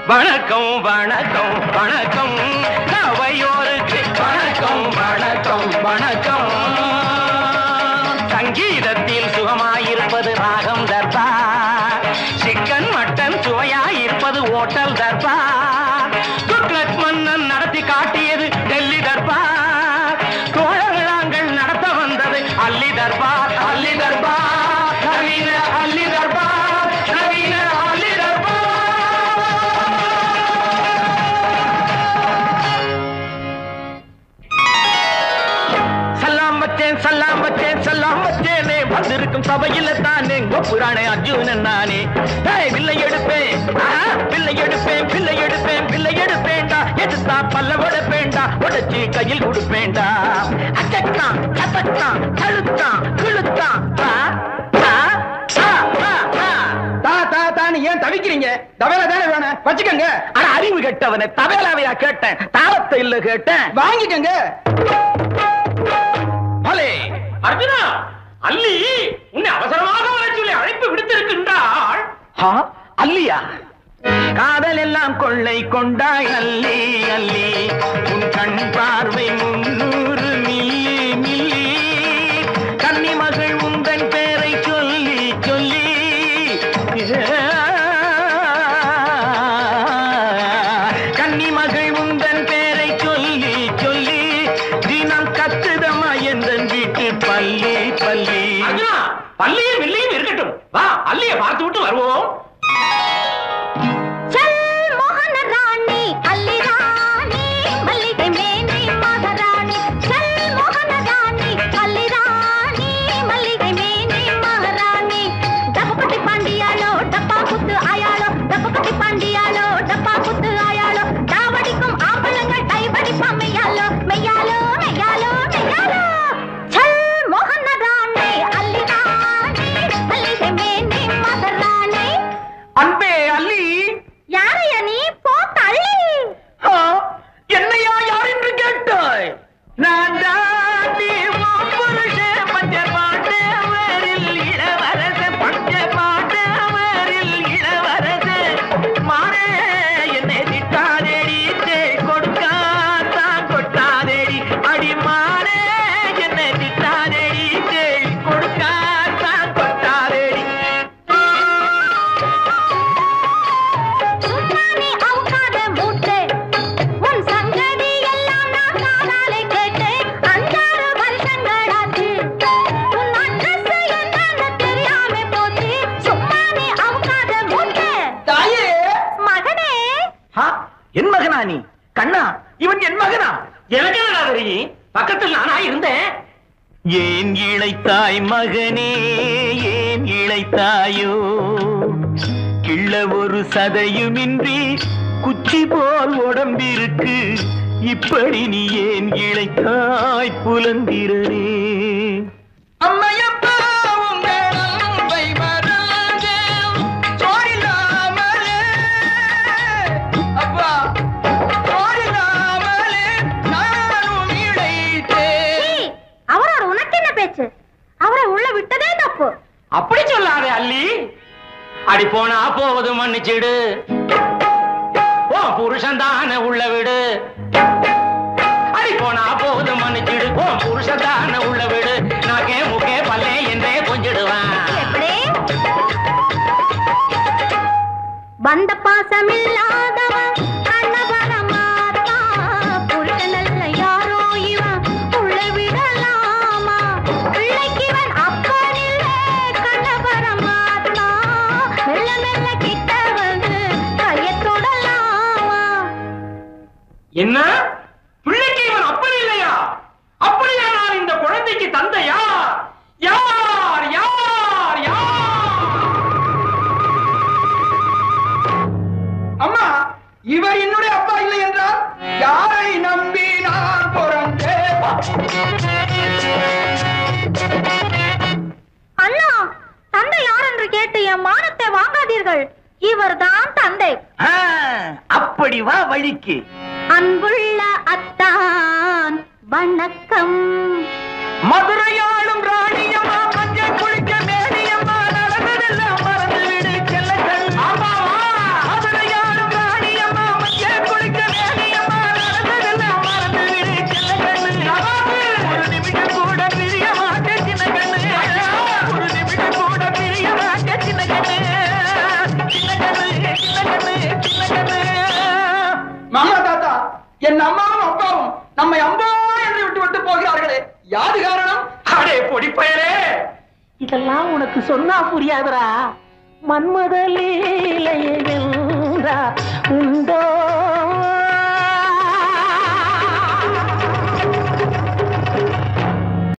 வணக்கம் வணக்கம் வணக்கம் அவையோருக்கு வணக்கம் வணக்கம் வணக்கம் சங்கீதத்தில் சுகமாயிருப்பது ராகம் தர்பார் சிக்கன் மட்டன் சுவையாயிருப்பது ஓட்டல் தர்பார் துக்ளக் மன்னன் நடத்தி காட்டியது டெல்லி தர்பார் தோழர்களாங்கள் நடத்த வந்தது அல்லி தர்பார் அல்லி தர்பார் நவீன அல்லி தர்பார் நவீன அல்லி தர்பார் சல்லாம் வச்சேன் சல்லாம் வச்சேன் சல்லாம் வச்சேனே வந்திருக்கும் சபையில தானே புராண அர்ஜுனன் நானே டேய், வில்லை எடுப்பேன் ஆ, வில்லை எடுப்பேன் வில்லை எடுப்பேன் வில்லை எடுப்பேன்டா எடுத்தா பல்ல உடைப்பேன்டா உடைச்சு கையில் கொடுப்பேன்டா அச்சத்தான் கத்தத்தான் கழுத்தான் கிழுத்தான் ஆ, ஆ, ஆ, ஆ, ஆ. தா தா தான்னு ஏன் தவிக்கிறீங்க தவேல தானே வேணும் வச்சுக்கோங்க அட அறிவு கெட்டவனே தவேலாவையா கேட்டேன் தாளத்தை இல்ல கேட்டேன் வாங்கிக்கோங்க பலே அர்ஜுனா அல்லி உன்னை அவசரமாக வர சொல்லி அழைப்பு விடுத்திருக்கின்றாள் அல்லியா காதல் எல்லாம் கொள்ளை கொண்டாய் அல்லி அல்லி உன் கண் பார்வை முன்னூறு மில்லி மில்லி கன்னி மகள் உந்தன் பேரை சொல்லி சொல்லி கன்னி மகள் உந்தன் பேரை சொல்லி சொல்லி தினம் கத்துதமா எந்தன் வீட்டு பள்ளி பள்ளி பள்ளியும் வில்லியும் இருக்கட்டும் வா அல்லிய பார்த்து விட்டு வருவோம் चल मोहन रानी अल्ली रानी मल्लिके मेने महारानी चल मोहन रानी अल्ली रानी मल्लिके मेने महारानी डपपटी पांडियालो डப்பா குத்து ஆயாளோ டப்பபட்டி பாண்டியாலோ டப்பா குத்து ஆயாளோ டாவடிக்கும் ஆம்பளங்க டைவடிப்பா மெய்யாலோ மெய்யாலோ மெய்யாலோ மெய்யாலோ चल मोहन रानी अल्ली रानी मल्लिके मेने महारानी அன்பே அல்லி யாரையா நீ போ தள்ளி ஆ, என்னையா யார் என்று கேட்டாய் நான் தாண்டி புருஷ பஞ்ச பாண்டவரில் இளவரச பஞ்ச பாண்டவரில் இளவரச மானே என்னை திட்டாதேடி தேள் கொடுக்காதான் கொட்டாதேடி அடி மானே என்னை திட்டாதேடி தேள் கொடுக்காதான் கொட்டாதேடி சும்மானே அவுக்காத மூட்டை உன் சங்கதி எல்லாம் நான் காதாலே கேட்டேன் அஞ்சாறு வருஷங்களாச்சு உன் அட்ரஸ் என்னன்னு தெரியாம போச்சு சும்மானே அவுக்காத மூட்டை தாயே மகனே ஆ, என் மகனா நீ கண்ணா இவன் என் மகனா எனக்கு என்னடா தெரியும் பக்கத்தில் நானா இருந்தேன் ஏன் இழைத்தாய் மகனே ஏன் இழைத்தாயோ கிள்ள ஒரு சதையுமின்றி குச்சி போல் உடம்பிருக்கு இப்படி நீ ஏன் இழைத்தாய் புலந்திரனே அம்மையப்பா உங்கள் அன்பை மறந்தேன் சோரில்லாமலே அப்பா சோரில்லாமலே நானும் இழைத்தேன் சீ, அவரோட உனக்கு என்ன பேச்சு அவரை உள்ள விட்டதே தப்பு அப்படி சொல்லாதே அல்லி அடி போனா போவது மன்னிச்சிடு ஓ புருஷன் தானே உள்ள விடு அடி போனா போவது மன்னிச்சிடு ஓ புருஷன் தானே உள்ள விடு நாக்கே முக்கே பல்லே என்றே கொஞ்சிடுவான் எப்படி வந்த பாசமில்லாதவன் அன்னபரமாத்தா புருஷனல்ல யாரோ இவன் உள்ளே விடலாமா பிள்ளைக்கு இவன் அப்பனில்ல கண்ணபரமாத்மா மெல்ல மெல்ல கிட்ட வந்து கையை தொடலாமா என்ன பிள்ளைக்கு இவன் அப்படி இல்லையா அப்படியானால் இந்த குழந்தைக்கு தந்தை யார் யார் யார் யார் அம்மா இவர் என்னுடைய அப்பா இல்லை என்றால் யாரை நம்பி நான் பிறந்தேன் அண்ணா தந்தை யார் என்று கேட்டு என் மானத்தை வாங்காதீர்கள் இவர்தான் தந்தை ஆ, அப்படி வா வழிக்கு அன்புள்ள அத்தான் வணக்கம் மதுரையாளும் ராணியம்மா மஞ்சள் குளிக்க மேனியம்மா நடந்ததெல்லாம் மறந்து விடு செல்ல மதுரையாளும் ராணியம்மா என் அம்மாவும் அப்பாவும் நம்மை அம்பா என்று விட்டு விட்டு போகிறார்களே யாது காரணம் அடே பொடி பயலே இதெல்லாம் உனக்கு சொன்னா புரியாதுடா மன்மத லீலையை வென்றா உண்டோ